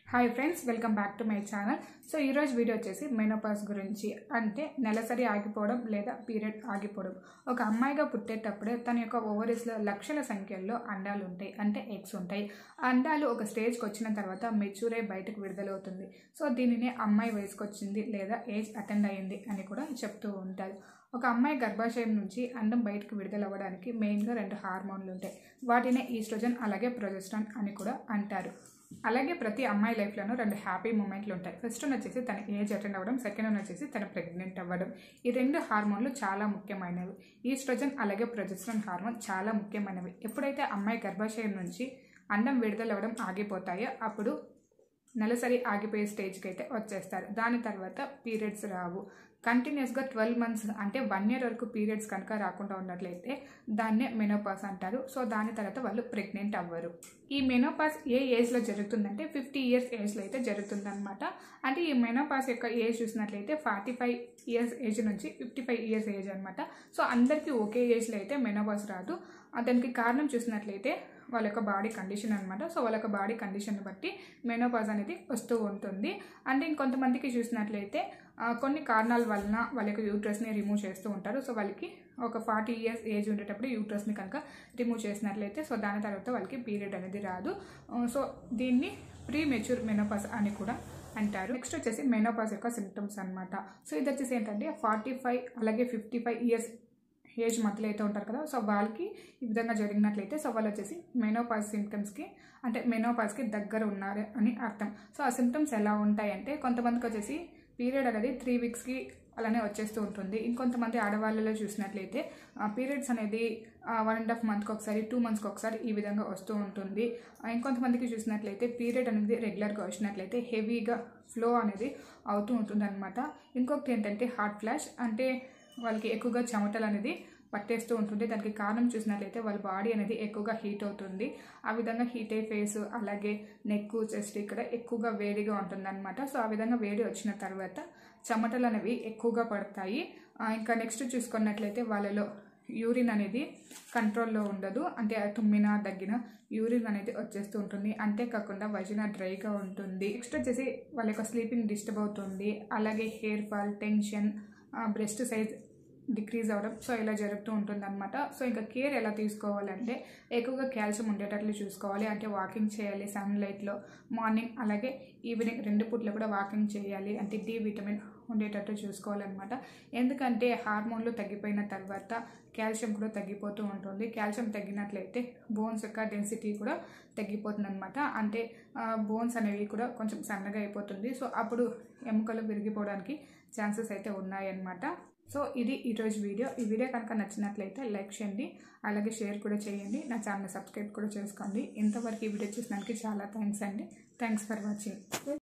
hi friends welcome back to my channel so ఈరోజు video వచ్చేసి menopause గురించి అంటే నెలసరి ఆగిపోవడం లేదా పీరియడ్ ఆగిపోవడం ఒక అమ్మాయిగా పుట్టేటప్పుడే తన యొక్క ఓవరీస్లో లక్షల సంఖ్యలో అండాలు ఉంటాయి అంటే ఎగ్స్ ఉంటాయి ఆ అండాలు ఒక స్టేజ్కి వచ్చిన తర్వాత మెచ్యూర్ అయి బయటకు విడుదలవుతుంది సో దీనినే అమ్మాయి వయసుకు వచ్చింది లేదా ఏజ్ అటెండ్ అయ్యింది అని కూడా చెప్తూ ఉంటారు ఒక అమ్మాయి గర్భాశయం నుంచి అండం బయటకు విడుదలవ్వడానికి మెయిన్గా రెండు హార్మోన్లు ఉంటాయి వాటినే ఈస్ట్రోజన్ అలాగే ప్రొజెస్ట్రాన్ అని కూడా అంటారు అలాగే ప్రతి అమ్మాయి లైఫ్లోనూ రెండు హ్యాపీ మూమెంట్లు ఉంటాయి ఫస్ట్ వన్ వచ్చేసి తన ఏజ్ అటెండ్ అవ్వడం సెకండ్ వన్ వచ్చేసి తన ప్రెగ్నెంట్ అవ్వడం ఈ రెండు హార్మోన్లు చాలా ముఖ్యమైనవి ఈస్ట్రోజన్ అలాగే ప్రొజెస్ట్రాన్ హార్మోన్ చాలా ముఖ్యమైనవి ఎప్పుడైతే అమ్మాయి గర్భాశయం నుంచి అండం విడుదలవ్వడం ఆగిపోతాయో అప్పుడు నెలసరి ఆగిపోయే స్టేజ్కి అయితే వచ్చేస్తారు దాని తర్వాత పీరియడ్స్ రావు కంటిన్యూస్గా ట్వెల్వ్ మంత్స్ అంటే వన్ ఇయర్ వరకు పీరియడ్స్ కనుక రాకుండా ఉన్నట్లయితే దాన్నే మెనోపాస్ అంటారు సో దాని తర్వాత వాళ్ళు ప్రెగ్నెంట్ అవ్వరు ఈ మెనోపాస్ ఏ ఏజ్లో జరుగుతుందంటే ఫిఫ్టీ ఇయర్స్ ఏజ్లో అయితే జరుగుతుందన్నమాట అంటే ఈ మెనోపాస్ యొక్క ఏజ్ చూసినట్లయితే ఫార్టీ ఫైవ్ ఇయర్స్ ఏజ్ నుంచి ఫిఫ్టీ ఫైవ్ ఇయర్స్ ఏజ్ అనమాట సో అందరికీ ఒకే ఏజ్లో అయితే మెనోపాస్ రాదు దానికి కారణం చూసినట్లయితే వాళ్ళ యొక్క బాడీ కండిషన్ అనమాట సో వాళ్ళ యొక్క బాడీ కండిషన్ బట్టి మెనోపాజ్ అనేది వస్తూ ఉంటుంది అంటే ఇంకొంతమందికి చూసినట్లయితే కొన్ని కారణాల వలన వాళ్ళ యొక్క యూట్రస్ని రిమూవ్ చేస్తూ ఉంటారు సో వాళ్ళకి ఒక ఫార్టీ ఇయర్స్ ఏజ్ ఉండేటప్పుడు యూట్రస్ని కనుక రిమూవ్ చేసినట్లయితే సో దాని తర్వాత వాళ్ళకి పీరియడ్ అనేది రాదు సో దీన్ని ప్రీ మెచ్యూర్ మెనోపాస్ అని కూడా అంటారు నెక్స్ట్ వచ్చేసి మెనోపాస్ యొక్క సిమ్టమ్స్ అనమాట సో ఇది వచ్చేసి ఏంటంటే ఫార్టీ ఫైవ్ అలాగే ఫిఫ్టీ ఫైవ్ ఇయర్స్ ఏజ్ మధ్యలో అయితే ఉంటారు కదా సో వాళ్ళకి ఈ విధంగా జరిగినట్లయితే సో వాళ్ళు వచ్చేసి మెనోపాజ్ సిమ్టమ్స్కి అంటే మెనోపాజ్కి దగ్గర ఉన్నారు అని అర్థం సో ఆ సిమ్టమ్స్ ఎలా ఉంటాయంటే కొంతమందికి వచ్చేసి పీరియడ్ అనేది త్రీ వీక్స్కి అలానే వచ్చేస్తూ ఉంటుంది ఇంకొంతమంది ఆడవాళ్ళలో చూసినట్లయితే పీరియడ్స్ అనేది వన్ అండ్ హాఫ్ మంత్కి ఒకసారి టూ మంత్స్కి ఒకసారి ఈ విధంగా వస్తూ ఉంటుంది ఇంకొంతమందికి చూసినట్లయితే పీరియడ్ అనేది రెగ్యులర్గా వచ్చినట్లయితే హెవీగా ఫ్లో అనేది అవుతూ ఉంటుంది అనమాట ఇంకొకటి ఏంటంటే హార్ట్ ఫ్లాష్ అంటే వాళ్ళకి ఎక్కువగా చెమటలు అనేది పట్టేస్తూ ఉంటుంది దానికి కారణం చూసినట్లయితే వాళ్ళ బాడీ అనేది ఎక్కువగా హీట్ అవుతుంది ఆ విధంగా హీట్ అయ్యే ఫేస్ అలాగే నెక్ చెస్ట్ ఇక్కడ ఎక్కువగా వేడిగా ఉంటుంది అనమాట సో ఆ విధంగా వేడి వచ్చిన తర్వాత చెమటలు అనేవి ఎక్కువగా పడతాయి ఇంకా నెక్స్ట్ చూసుకున్నట్లయితే వాళ్ళలో యూరిన్ అనేది కంట్రోల్లో ఉండదు అంటే తుమ్మిన దగ్గిన యూరిన్ అనేది వచ్చేస్తూ ఉంటుంది అంతేకాకుండా వజన డ్రైగా ఉంటుంది నెక్స్ట్ వచ్చేసి వాళ్ళ యొక్క స్లీపింగ్ డిస్టర్బ్ అవుతుంది అలాగే hair fall tension breast size decrease అవ్వడం సో ఇలా జరుగుతూ ఉంటుంది అనమాట సో ఇంకా కేర్ ఎలా తీసుకోవాలంటే ఎక్కువగా కాల్షియం ఉండేటట్లు చూసుకోవాలి అంటే వాకింగ్ చేయాలి సన్లైట్లో మార్నింగ్ అలాగే ఈవినింగ్ రెండు పూట్లు కూడా వాకింగ్ చేయాలి అంటే డి విటమిన్ ఉండేటట్టు చూసుకోవాలన్నమాట ఎందుకంటే హార్మోన్లు తగ్గిపోయిన తర్వాత కాల్షియం కూడా తగ్గిపోతూ ఉంటుంది కాల్షియం తగ్గినట్లయితే బోన్స్ యొక్క డెన్సిటీ కూడా తగ్గిపోతుంది అనమాట అంటే బోన్స్ అనేవి కూడా కొంచెం సన్నగా అయిపోతుంది సో అప్పుడు ఎముకలు విరిగిపోవడానికి ఛాన్సెస్ అయితే ఉన్నాయన్నమాట సో ఇది ఈరోజు వీడియో ఈ వీడియో కనుక నచ్చినట్లయితే లైక్ చేయండి అలాగే షేర్ కూడా చేయండి నా ఛానల్ సబ్స్క్రైబ్ కూడా చేసుకోండి ఇంతవరకు ఈ వీడియో చూసినందుకు చాలా థ్యాంక్స్ అండి థ్యాంక్స్ ఫర్ వాచింగ్